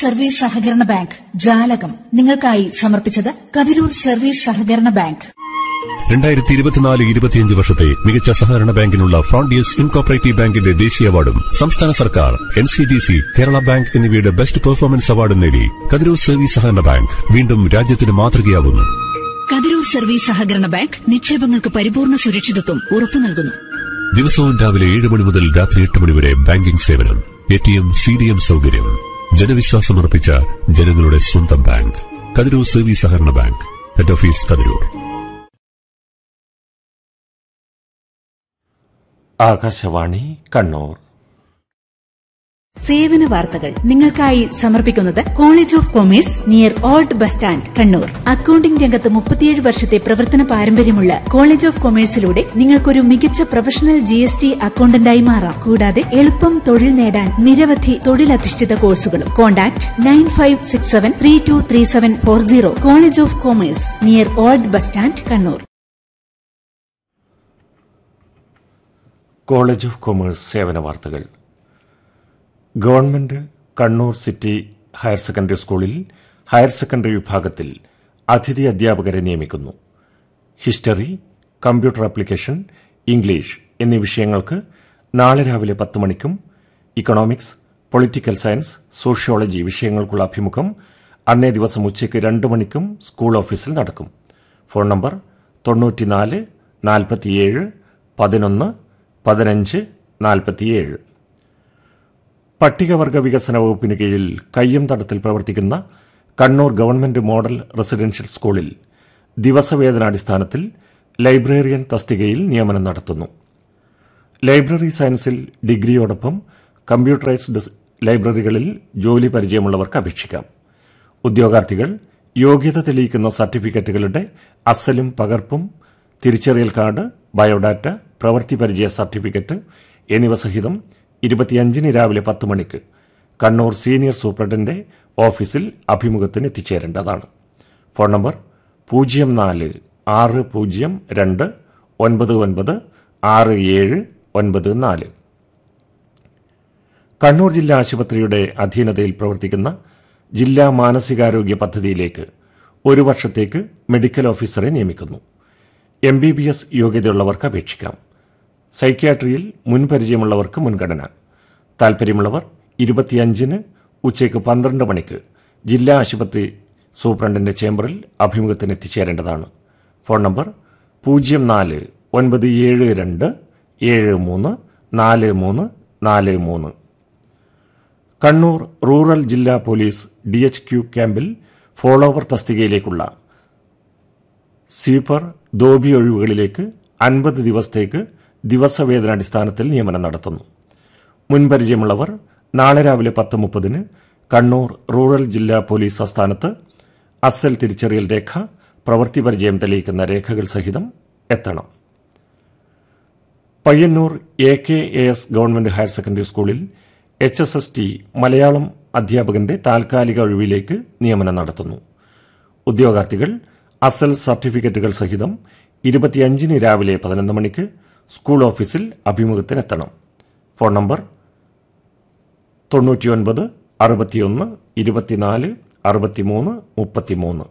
service സഹകരണ bank ജാലകം നിങ്ങൾക്കായി സമർപ്പിച്ചത് കതിരൂർ സർവീസ് സഹകരണ ബാങ്ക് രണ്ടായിരത്തി ഇരുപത്തിനാല് ഇരുപത്തിയഞ്ച് വർഷത്തെ മികച്ച സഹകരണ ബാങ്കിനുള്ള ഫ്രോണ്ടിയസ് ഇൻകോപ്പറേറ്റീവ് ബാങ്കിന്റെ ദേശീയ അവാർഡും സംസ്ഥാന സർക്കാർ N C D C Kerala bank എന്നിവയുടെ ബെസ്റ്റ് പെർഫോമൻസ് അവാർഡും നേടി കതിരൂർ സർവീസ് സഹകരണ ബാങ്ക് വീണ്ടും രാജ്യത്തിന് മാതൃകയാവുന്നു കതിരൂർ സർവീസ് സഹകരണ ബാങ്ക് നിക്ഷേപങ്ങൾക്ക് പരിപൂർണ സുരക്ഷിതത്വം ഉറപ്പു നൽകുന്നു ദിവസവും രാവിലെ ഏഴ് മണി മുതൽ രാത്രി എട്ട് മണി വരെ ബാങ്കിംഗ് സേവനം A T M C D M സൗകര്യം ജനവിശ്വാസമർപ്പിച്ച ജനങ്ങളുടെ സ്വന്തം ബാങ്ക് കതിരൂർ സർവീസ് സഹകരണ bank head office Kathiroor Akashvani Kannur സേവന വാർത്തകൾ നിങ്ങൾക്കായി സമർപ്പിക്കുന്നത് College of Commerce near old bus stand Kannur accounting രംഗത്ത് മുപ്പത്തിയേഴ് വർഷത്തെ പ്രവർത്തന പാരമ്പര്യമുള്ള കോളേജ് ഓഫ് കൊമേഴ്സിലൂടെ നിങ്ങൾക്കൊരു മികച്ച പ്രൊഫഷണൽ ജി എസ് ടി അക്കൌണ്ടന്റായി മാറാം കൂടാതെ എളുപ്പം തൊഴിൽ നേടാൻ നിരവധി തൊഴിലധിഷ്ഠിത കോഴ്സുകളും contact nine five six seven three two three seven four zero College of Commerce near old bus stand Kannur College of Commerce സേവന വാർത്തകൾ government Kannur city higher secondary സ്കൂളിൽ ഹയർ സെക്കൻഡറി വിഭാഗത്തിൽ അതിഥി അധ്യാപകരെ നിയമിക്കുന്നു ഹിസ്റ്ററി കമ്പ്യൂട്ടർ ആപ്ലിക്കേഷൻ ഇംഗ്ലീഷ് എന്നീ വിഷയങ്ങൾക്ക് നാളെ രാവിലെ പത്ത് മണിക്കും ഇക്കണോമിക്സ് പൊളിറ്റിക്കൽ സയൻസ് സോഷ്യോളജി വിഷയങ്ങൾക്കുള്ള അഭിമുഖം അന്നേ ദിവസം ഉച്ചയ്ക്ക് രണ്ട് മണിക്കും സ്കൂൾ ഓഫീസിൽ നടക്കും ഫോൺ നമ്പർ തൊണ്ണൂറ്റിനാല് നാൽപ്പത്തിയേഴ് പതിനൊന്ന് പതിനഞ്ച് നാൽപ്പത്തിയേഴ് പട്ടികവർഗ വികസന വകുപ്പിന് കീഴിൽ കയ്യം പ്രവർത്തിക്കുന്ന കണ്ണൂർ ഗവൺമെന്റ് മോഡൽ റെസിഡൻഷ്യൽ സ്കൂളിൽ ദിവസവേതനാടിസ്ഥാനത്തിൽ ലൈബ്രറിയൻ തസ്തികയിൽ നിയമനം നടത്തുന്നു ലൈബ്രറി സയൻസിൽ ഡിഗ്രിയോടൊപ്പം കമ്പ്യൂട്ടറൈസ്ഡ് ലൈബ്രറികളിൽ ജോലി പരിചയമുള്ളവർക്ക് അപേക്ഷിക്കാം ഉദ്യോഗാർത്ഥികൾ യോഗ്യത തെളിയിക്കുന്ന സർട്ടിഫിക്കറ്റുകളുടെ അസലും പകർപ്പും തിരിച്ചറിയൽ കാർഡ് ബയോഡാറ്റ പ്രവൃത്തി പരിചയ സർട്ടിഫിക്കറ്റ് എന്നിവ സഹിതം ഇരുപത്തിയഞ്ചിന് രാവിലെ പത്ത് മണിക്ക് കണ്ണൂർ സീനിയർ സൂപ്രണ്ടന്റെ ഓഫീസിൽ അഭിമുഖത്തിന് എത്തിച്ചേരേണ്ടതാണ് ഫോൺ നമ്പർ പൂജ്യം നാല് ആറ് പൂജ്യം രണ്ട് ഒൻപത് ഒൻപത് ആറ് ഏഴ് ഒൻപത് നാല് കണ്ണൂർ ജില്ലാ ആശുപത്രിയുടെ അധീനതയിൽ പ്രവർത്തിക്കുന്ന ജില്ലാ മാനസികാരോഗ്യ പദ്ധതിയിലേക്ക് ഒരു വർഷത്തേക്ക് മെഡിക്കൽ ഓഫീസറെ നിയമിക്കുന്നു എം ബി ബി എസ് യോഗ്യതയുള്ളവർക്ക് അപേക്ഷിക്കാം സൈക്യാട്രിയിൽ മുൻപരിചയമുള്ളവർക്ക് മുൻഗണന താൽപ്പര്യമുള്ളവർ ഇരുപത്തിയഞ്ചിന് ഉച്ചയ്ക്ക് പന്ത്രണ്ട് മണിക്ക് ജില്ലാ ആശുപത്രി സൂപ്രണ്ടിന്റെ ചേംബറിൽ അഭിമുഖത്തിന് എത്തിച്ചേരേണ്ടതാണ് ഫോൺ നമ്പർ പൂജ്യം നാല് ഒൻപത് ഏഴ് രണ്ട് ഏഴ് മൂന്ന് നാല് മൂന്ന് നാല് മൂന്ന് കണ്ണൂർ റൂറൽ ജില്ലാ പോലീസ് ഡി എച്ച് ക്യു ക്യാമ്പിൽ ഫോളോവർ തസ്തികയിലേക്കുള്ള സ്വീപ്പർ ദോബി ഒഴിവുകളിലേക്ക് അൻപത് ദിവസത്തേക്ക് ദിവസവേതനാടിസ്ഥാനത്തിൽ നിയമനം നടത്തുന്നു മുൻപരിചയമുള്ളവർ നാളെ രാവിലെ പത്ത് മുപ്പതിന് കണ്ണൂർ റൂറൽ ജില്ലാ പോലീസ് ആസ്ഥാനത്ത് അസൽ തിരിച്ചറിയൽ രേഖ പ്രവൃത്തി പരിചയം തെളിയിക്കുന്ന രേഖകൾ സഹിതം എത്തണം Payyanur A K A S government higher secondary സ്കൂളിൽ H S S T Malayalam അധ്യാപകന്റെ താൽക്കാലിക ഒഴിവിലേക്ക് നിയമനം നടത്തുന്നു ഉദ്യോഗാർത്ഥികൾ അസൽ സർട്ടിഫിക്കറ്റുകൾ സഹിതം ഇരുപത്തിയഞ്ചിന് രാവിലെ പതിനൊന്ന് മണിക്ക് സ്കൂൾ ഓഫീസിൽ അഭിമുഖത്തിനെത്തണം ഫോൺ നമ്പർ തൊണ്ണൂറ്റിയൊൻപത് അറുപത്തിയൊന്ന് ഇരുപത്തിനാല് അറുപത്തിമൂന്ന് മുപ്പത്തിമൂന്ന്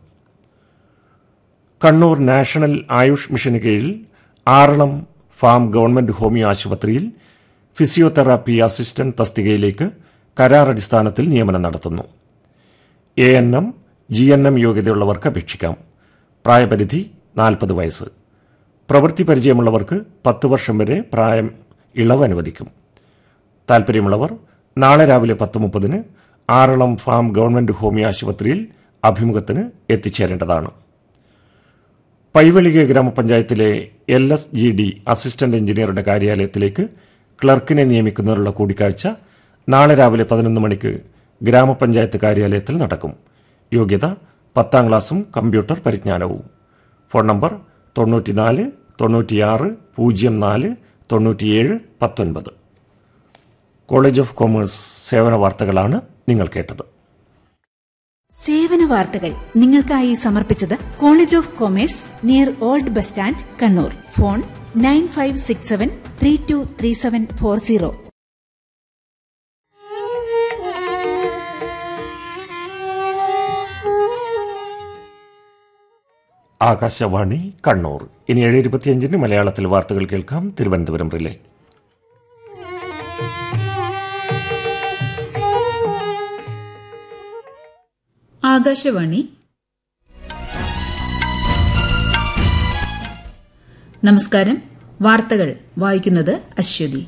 കണ്ണൂർ നാഷണൽ ആയുഷ് മിഷന് കീഴിൽ ആറളം ഫാം ഗവൺമെന്റ് ഹോമിയോ ആശുപത്രിയിൽ ഫിസിയോതെറാപ്പി അസിസ്റ്റന്റ് തസ്തികയിലേക്ക് കരാർ അടിസ്ഥാനത്തിൽ നിയമനം നടത്തുന്നു A N M G N M യോഗ്യതയുള്ളവർക്ക് അപേക്ഷിക്കാം പ്രായപരിധി നാൽപ്പത് വയസ്സ് പ്രവൃത്തി പരിചയമുള്ളവർക്ക് പത്ത് വർഷം വരെ പ്രായം ഇളവ് അനുവദിക്കും താൽപ്പര്യമുള്ളവർ നാളെ രാവിലെ പത്ത് മുപ്പതിന് ആറളം ഫാം ഗവൺമെന്റ് ഹോമിയോ ആശുപത്രിയിൽ അഭിമുഖത്തിന് എത്തിച്ചേരേണ്ടതാണ് പൈവളിക ഗ്രാമപഞ്ചായത്തിലെ L S G D assistant എഞ്ചിനീയറുടെ കാര്യാലയത്തിലേക്ക് ക്ലർക്കിനെ നിയമിക്കുന്നതിനുള്ള കൂടിക്കാഴ്ച നാളെ രാവിലെ പതിനൊന്ന് മണിക്ക് ഗ്രാമപഞ്ചായത്ത് കാര്യാലയത്തിൽ നടക്കും യോഗ്യത പത്താം ക്ലാസും കമ്പ്യൂട്ടർ പരിജ്ഞാനവും ഫോൺ നമ്പർ തൊണ്ണൂറ്റിനാല് തൊണ്ണൂറ്റിയാറ് പൂജ്യം നാല് തൊണ്ണൂറ്റിയേഴ് പത്തൊൻപത് കോളേജ് ഓഫ് കൊമേഴ്സ് സേവന വാർത്തകളാണ് നിങ്ങൾ കേട്ടത് സേവന വാർത്തകൾ നിങ്ങൾക്കായി സമർപ്പിച്ചത് College of Commerce near old bus stand Kannur phone nine five six seven three two three seven four zero Akashvani Kannur ഇനി ഏഴ് ഇരുപത്തിയഞ്ചിന് മലയാളത്തിൽ വാർത്തകൾ കേൾക്കാം തിരുവനന്തപുരം റിലേ ആകാശവാണി നമസ്കാരം വാർത്തകൾ വായിക്കുന്നത് അശ്വതി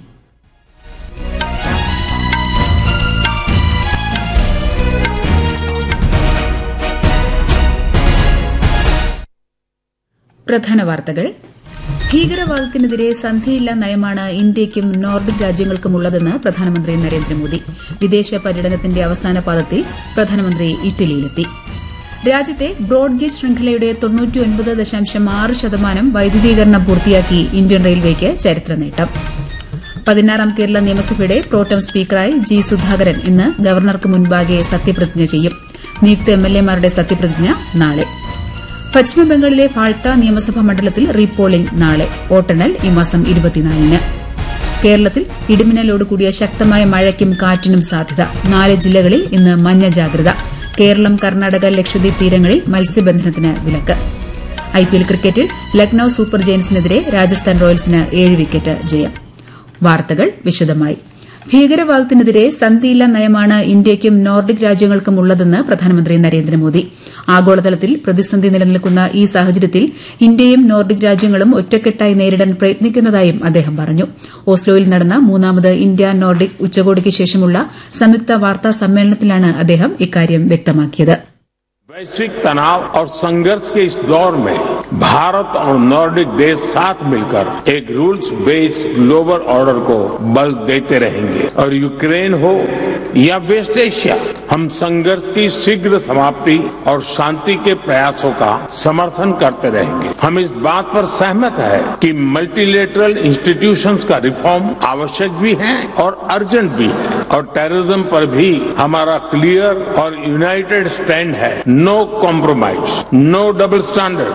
പ്രധാന വാർത്തകൾ ഭീകരവാദത്തിനെതിരെ സന്ധിയില്ലാ നയമാണ് ഇന്ത്യയ്ക്കും നോർഡിക് രാജ്യങ്ങൾക്കുമുള്ളതെന്ന് പ്രധാനമന്ത്രി നരേന്ദ്രമോദി വിദേശ പര്യടനത്തിന്റെ അവസാന പാദത്തിൽ പ്രധാനമന്ത്രി ഇറ്റലിയിലെത്തി രാജ്യത്തെ ബ്രോഡ്ഗേജ് ശൃംഖലയുടെ തൊണ്ണൂറ്റിയൊൻപത് ദശാംശം ആറ് ശതമാനം വൈദ്യുതീകരണം പൂർത്തിയാക്കി ഇന്ത്യൻ റെയിൽവേക്ക് ചരിത്ര നേട്ടം പതിനാറാം കേരള നിയമസഭയുടെ പ്രോട്ടം സ്പീക്കറായി ജി സുധാകരൻ ഇന്ന് ഗവർണർക്ക് മുൻപാകെ സത്യപ്രതിജ്ഞ ചെയ്യും നിയുക്ത എംഎൽഎമാരുടെ സത്യപ്രതിജ്ഞ നാളെ പശ്ചിമബംഗാളിലെ ഫാൾട്ട നിയമസഭാ മണ്ഡലത്തിൽ റീപോളിംഗ് നാളെ വോട്ടെണ്ണൽ ഈ മാസം ഇരുപത്തിനാലിന് കേരളത്തിൽ ഇടിമിന്നലോട് കൂടിയ ശക്തമായ മഴയ്ക്കും കാറ്റിനും സാധ്യത നാല് ജില്ലകളിൽ ഇന്ന് മഞ്ഞ ജാഗ്രത കേരളം കർണാടക ലക്ഷദ്വീപ് തീരങ്ങളിൽ മത്സ്യബന്ധനത്തിന് വിലക്ക് ഐപിഎൽ ക്രിക്കറ്റിൽ ലക്നൌ സൂപ്പർ ജയൻസിനെതിരെ രാജസ്ഥാൻ റോയൽസിന് ഏഴ് വിക്കറ്റ് ജയം വാർത്തകൾ വിശദമായി ഭീകരവാദത്തിനെതിരെ സന്ധിയില്ല നയമാണ് ഇന്ത്യയ്ക്കും നോർഡിക് രാജ്യങ്ങൾക്കും ഉള്ളതെന്ന് പ്രധാനമന്ത്രി നരേന്ദ്രമോദി ആഗോളതലത്തിൽ പ്രതിസന്ധി നിലനിൽക്കുന്ന ഈ സാഹചര്യത്തിൽ ഇന്ത്യയും നോർഡിക് രാജ്യങ്ങളും ഒറ്റക്കെട്ടായി നേരിടാൻ പ്രയത്നിക്കുന്നതായും അദ്ദേഹം പറഞ്ഞു ഓസ്ലോയിൽ നടന്ന മൂന്നാമത് ഇന്ത്യ നോർഡിക് ഉച്ചകോടിക്ക് ശേഷമുള്ള സംയുക്ത വാർത്താ സമ്മേളനത്തിലാണ് അദ്ദേഹം ഇക്കാര്യം വ്യക്തമാക്കിയത് वैश्विक तनाव और संघर्ष के इस दौर में भारत और नॉर्डिक देश साथ मिलकर एक रूल्स बेस्ड ग्लोबल ऑर्डर को बल देते रहेंगे और यूक्रेन हो या वेस्ट एशिया हम संघर्ष की शीघ्र समाप्ति और शांति के प्रयासों का समर्थन करते रहेंगे हम इस बात पर सहमत है कि मल्टीलेटरल इंस्टीट्यूशंस का रिफॉर्म आवश्यक भी है और अर्जेंट भी है और टेररिज्म पर भी हमारा क्लियर और यूनाइटेड स्टैंड है no compromise no double standard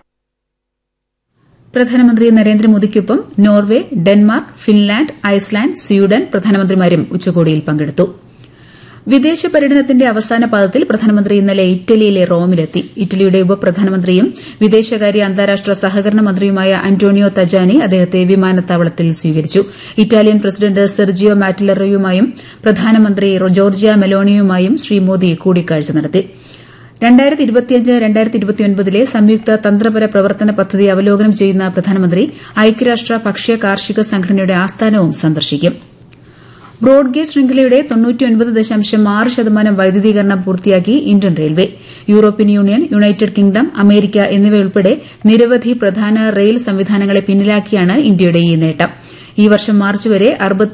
പ്രധാനമന്ത്രി നരേന്ദ്രമോദിക്കൊപ്പം Norway Denmark Finland Iceland Sweden പ്രധാനമന്ത്രിമാരും ഉച്ചകോടിയിൽ പങ്കെടുത്തു വിദേശ പര്യടനത്തിന്റെ അവസാന പാദത്തിൽ പ്രധാനമന്ത്രി ഇന്നലെ ഇറ്റലിയിലെ റോമിലെത്തി ഇറ്റലിയുടെ ഉപപ്രധാനമന്ത്രിയും വിദേശകാര്യ അന്താരാഷ്ട്ര സഹകരണ മന്ത്രിയുമായ അന്റോണിയോ തജാനി അദ്ദേഹത്തെ വിമാനത്താവളത്തിൽ സ്വീകരിച്ചു ഇറ്റാലിയൻ പ്രസിഡന്റ് സെർജിയോ മാറ്റിലറയുമായും പ്രധാനമന്ത്രി ജോർജിയ മെലോണിയുമായും ശ്രീ മോദി കൂടിക്കാഴ്ച നടത്തി രണ്ടായിരത്തി ഇരുപത്തിയഞ്ച് രണ്ടായിരത്തി ഇരുപത്തിയൊൻപതിലെ സംയുക്ത തന്ത്രപര പ്രവർത്തന പദ്ധതി അവലോകനം ചെയ്യുന്ന പ്രധാനമന്ത്രി ഐക്യരാഷ്ട്ര ഭക്ഷ്യ കാർഷിക സംഘടനയുടെ ആസ്ഥാനവും സന്ദർശിക്കും ബ്രോഡ്ഗേജ് ശൃംഖലയുടെ തൊണ്ണൂറ്റിയൊൻപത് ദശാംശം ആറ് ശതമാനം വൈദ്യുതീകരണം പൂർത്തിയാക്കി Indian railway European Union United Kingdom America എന്നിവയുൾപ്പെടെ നിരവധി പ്രധാന റെയിൽ സംവിധാനങ്ങളെ പിന്നിലാക്കിയാണ് ഇന്ത്യയുടെ ഈ നേട്ടം ഈ വർഷം മാർച്ച് വരെ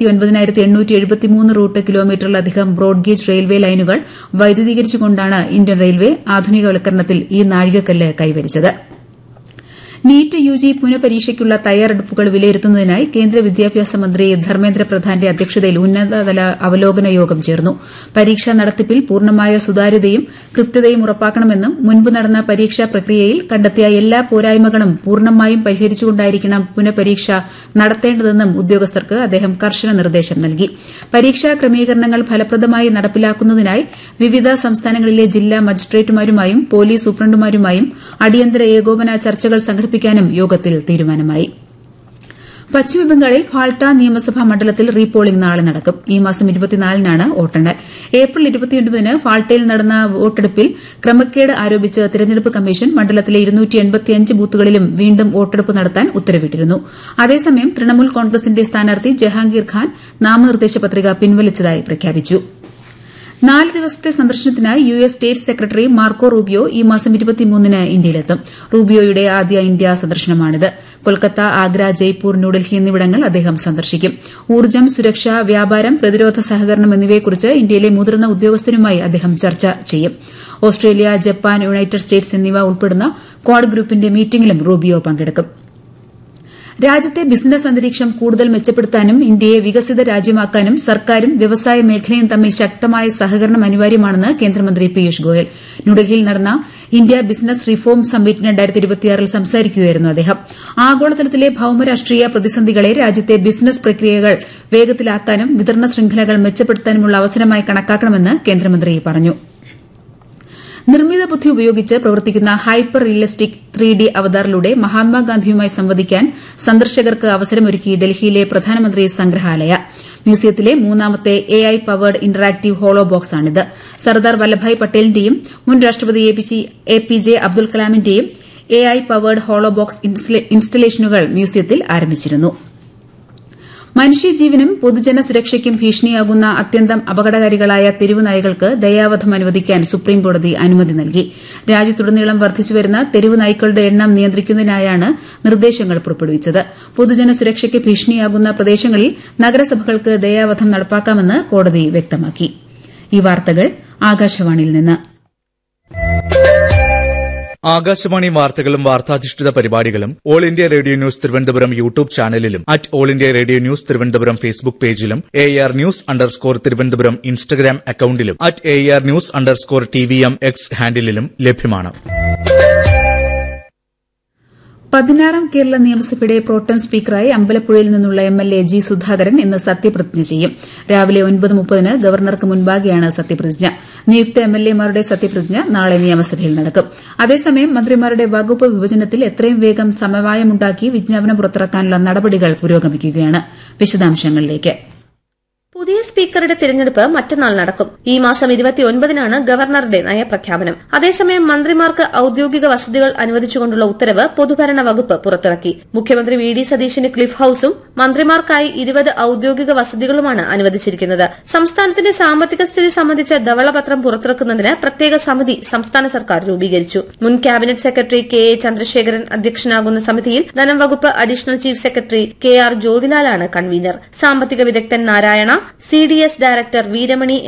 റൂട്ട് കിലോമീറ്ററിലധികം ബ്രോഡ്ഗേജ് റെയിൽവേ ലൈനുകൾ വൈദ്യുതീകരിച്ചുകൊണ്ടാണ് ഇന്ത്യൻ റെയിൽവേ ആധുനികവൽക്കരണത്തിൽ ഈ നാഴികക്കല്ല് കൈവരിച്ചത് നീറ്റ് യുജി പുനഃപരീക്ഷയ്ക്കുള്ള തയ്യാറെടുപ്പുകൾ വിലയിരുത്തുന്നതിനായി കേന്ദ്ര വിദ്യാഭ്യാസ മന്ത്രി ധർമ്മേന്ദ്ര പ്രധാന്റെ അധ്യക്ഷതയിൽ ഉന്നതതല അവലോകന യോഗം ചേർന്നു പരീക്ഷാ നടത്തിപ്പിൽ പൂർണ്ണമായ സുതാര്യതയും കൃത്യതയും ഉറപ്പാക്കണമെന്നും മുൻപ് നടന്ന പരീക്ഷാ പ്രക്രിയയിൽ കണ്ടെത്തിയ എല്ലാ പോരായ്മകളും പൂർണ്ണമായും പരിഹരിച്ചുകൊണ്ടായിരിക്കണം പുനഃപരീക്ഷ നടത്തേണ്ടതെന്നും ഉദ്യോഗസ്ഥർക്ക് അദ്ദേഹം കർശന നിർദ്ദേശം നൽകി പരീക്ഷാ ക്രമീകരണങ്ങൾ ഫലപ്രദമായി നടപ്പിലാക്കുന്നതിനായി വിവിധ സംസ്ഥാനങ്ങളിലെ ജില്ലാ മജിസ്ട്രേറ്റുമാരുമായും പോലീസ് സൂപ്രണ്ടുമാരുമായും അടിയന്തര ഏകോപന ചർച്ചകൾ സംഘടിപ്പിക്കാനും യോഗത്തിൽ തീരുമാനമായി പശ്ചിമബംഗാളിൽ ഫാൾട്ട നിയമസഭാ മണ്ഡലത്തിൽ റീപോളിംഗ് നാളെ നടക്കും ഈ മാസം ഇരുപത്തിനാലിനാണ് വോട്ടെണ്ണൽ ഏപ്രിൽ ഇരുപത്തിയൊൻപതിന് ഫാൾട്ടയിൽ നടന്ന വോട്ടെടുപ്പിൽ ക്രമക്കേട് ആരോപിച്ച് തെരഞ്ഞെടുപ്പ് കമ്മീഷൻ മണ്ഡലത്തിലെ ബൂത്തുകളിലും വീണ്ടും വോട്ടെടുപ്പ് നടത്താൻ ഉത്തരവിട്ടിരുന്നു അതേസമയം തൃണമൂൽ കോൺഗ്രസിന്റെ സ്ഥാനാർത്ഥി ജഹാംഗീർ ഖാൻ നാമനിർദ്ദേശ പത്രിക പിൻവലിച്ചതായി പ്രഖ്യാപിച്ചു നാല് ദിവസത്തെ സന്ദർശനത്തിനായി U S state secretary Marco Rubio ഈ മാസം ഇരുപത്തിമൂന്നിന് ഇന്ത്യയിലെത്തും റൂബിയോയുടെ ആദ്യ ഇന്ത്യ സന്ദർശനമാണിത് കൊൽക്കത്ത ആഗ്ര ജയ്പൂർ ന്യൂഡൽഹി എന്നിവിടങ്ങൾ അദ്ദേഹം സന്ദർശിക്കും ഊർജ്ജം സുരക്ഷ വ്യാപാരം പ്രതിരോധ സഹകരണം എന്നിവയെക്കുറിച്ച് ഇന്ത്യയിലെ മുതിർന്ന ഉദ്യോഗസ്ഥരുമായി അദ്ദേഹം ചർച്ച ചെയ്യും ഓസ്ട്രേലിയ ജപ്പാൻ യുണൈറ്റഡ് സ്റ്റേറ്റ്സ് എന്നിവ ഉൾപ്പെടുന്ന ക്വാഡ് ഗ്രൂപ്പിന്റെ മീറ്റിംഗിലും റൂബിയോ പങ്കെടുക്കും രാജ്യത്തെ ബിസിനസ് അന്തരീക്ഷം കൂടുതൽ മെച്ചപ്പെടുത്താനും ഇന്ത്യയെ വികസിത രാജ്യമാക്കാനും സർക്കാരും വ്യവസായ മേഖലയും തമ്മിൽ ശക്തമായ സഹകരണം അനിവാര്യമാണെന്ന് കേന്ദ്രമന്ത്രി പീയൂഷ് ഗോയൽ ന്യൂഡൽഹിയിൽ നടന്ന ഇന്ത്യ ബിസിനസ് റിഫോം സമ്മിറ്റ് ൽ സംസാരിക്കുകയായിരുന്നു അദ്ദേഹം ആഗോളതലത്തിലെ ഭൌമരാഷ്ട്രീയ പ്രതിസന്ധികളെ രാജ്യത്തെ ബിസിനസ് പ്രക്രിയകൾ വേഗത്തിലാക്കാനും വിതരണ ശൃംഖലകൾ മെച്ചപ്പെടുത്താനുമുള്ള അവസരമായി കണക്കാക്കണമെന്ന് കേന്ദ്രമന്ത്രി പറഞ്ഞു നിർമ്മിത ബുദ്ധി ഉപയോഗിച്ച് പ്രവർത്തിക്കുന്ന ഹൈപ്പർ റിയലിസ്റ്റിക് ത്രീ ഡി അവതാറിലൂടെ മഹാത്മാഗാന്ധിയുമായി സംവദിക്കാൻ സന്ദർശകർക്ക് അവസരമൊരുക്കി ഡൽഹിയിലെ പ്രധാനമന്ത്രി സംഗ്രഹാലയ മ്യൂസിയത്തിലെ മൂന്നാമത്തെ A I powered interactive holo ബോക്സാണിത് സർദാർ വല്ലഭായ് പട്ടേലിന്റെയും മുൻ രാഷ്ട്രപതി എ പി ജെ അബ്ദുൽ കലാമിന്റെയും A I powered holo box ഇൻസ്റ്റലേഷനുകൾ മ്യൂസിയത്തിൽ ആരംഭിച്ചിരുന്നു മനുഷ്യജീവനും പൊതുജന സുരക്ഷയ്ക്കും ഭീഷണിയാകുന്ന അത്യന്തം അപകടകാരികളായ തെരുവ് നായ്കൾക്ക് ദയാവധം അനുവദിക്കാൻ സുപ്രീംകോടതി അനുമതി നൽകി രാജ്യത്തുടനീളം വർദ്ധിച്ചുവരുന്ന തെരുവ് നായ്ക്കളുടെ എണ്ണം നിയന്ത്രിക്കുന്നതിനായാണ് നിർദ്ദേശങ്ങൾ പുറപ്പെടുവിച്ചത് പൊതുജന സുരക്ഷയ്ക്ക് ഭീഷണിയാകുന്ന പ്രദേശങ്ങളിൽ നഗരസഭകൾക്ക് ദയാവധം നടപ്പാക്കാമെന്ന് കോടതി വ്യക്തമാക്കി ഈ വാർത്തകൾ ആകാശവാണിയിൽ നിന്ന് ആകാശവാണി വാർത്തകളും വാർത്താധിഷ്ഠിത പരിപാടികളും All India Radio News Thiruvananthapuram YouTube ചാനലിലും at All India Radio News Thiruvananthapuram Facebook പേജിലും A R news underscore Thiruvananthapuram Instagram അക്കൌണ്ടിലും at A R news underscore T V M X ഹാൻഡിലും ലഭ്യമാണ് പതിനാറാം കേരള നിയമസഭയുടെ പ്രോട്ടം സ്പീക്കറായി അമ്പലപ്പുഴയിൽ നിന്നുള്ള M L A G Sudhakaran ഇന്ന് സത്യപ്രതിജ്ഞ ചെയ്യും രാവിലെ ഒൻപത് മുപ്പതിന് ഗവർണർക്ക് മുൻപാകെയാണ് സത്യപ്രതിജ്ഞ നിയുക്ത എം എൽ എമാരുടെ സത്യപ്രതിജ്ഞ നാളെ നിയമസഭയിൽ നടക്കും അതേസമയം മന്ത്രിമാരുടെ വകുപ്പ് വിഭജനത്തിൽ എത്രയും വേഗം സമവായമുണ്ടാക്കി വിജ്ഞാപനം പുറത്തിറക്കാനുള്ള നടപടികൾ പുരോഗമിക്കുകയാണ് വിശദാംശങ്ങളിലേക്ക് പുതിയ സ്പീക്കറുടെ തിരഞ്ഞെടുപ്പ് മറ്റന്നാൾ നടക്കും ഈ മാസം ഇരുപത്തിയൊൻപതിനാണ് ഗവർണറുടെ നയപ്രഖ്യാപനം അതേസമയം മന്ത്രിമാർക്ക് ഔദ്യോഗിക വസതികൾ അനുവദിച്ചുകൊണ്ടുള്ള ഉത്തരവ് പൊതുഭരണ വകുപ്പ് പുറത്തിറക്കി മുഖ്യമന്ത്രി വി ഡി സതീശന് ക്ലിഫ് ഹൌസും മന്ത്രിമാർക്കായി ഇരുപത് ഔദ്യോഗിക വസതികളുമാണ് അനുവദിച്ചിരിക്കുന്നത് സംസ്ഥാനത്തിന്റെ സാമ്പത്തിക സ്ഥിതി സംബന്ധിച്ച ധവളപത്രം പുറത്തിറക്കുന്നതിന് പ്രത്യേക സമിതി സംസ്ഥാന സർക്കാർ രൂപീകരിച്ചു മുൻ cabinet secretary K A Chandrasekharan അധ്യക്ഷനാകുന്ന സമിതിയിൽ ധനം വകുപ്പ് additional chief secretary K R ജ്യോതിലാലാണ് കൺവീനർ സാമ്പത്തിക വിദഗ്ധൻ Narayana C D S director Veeramani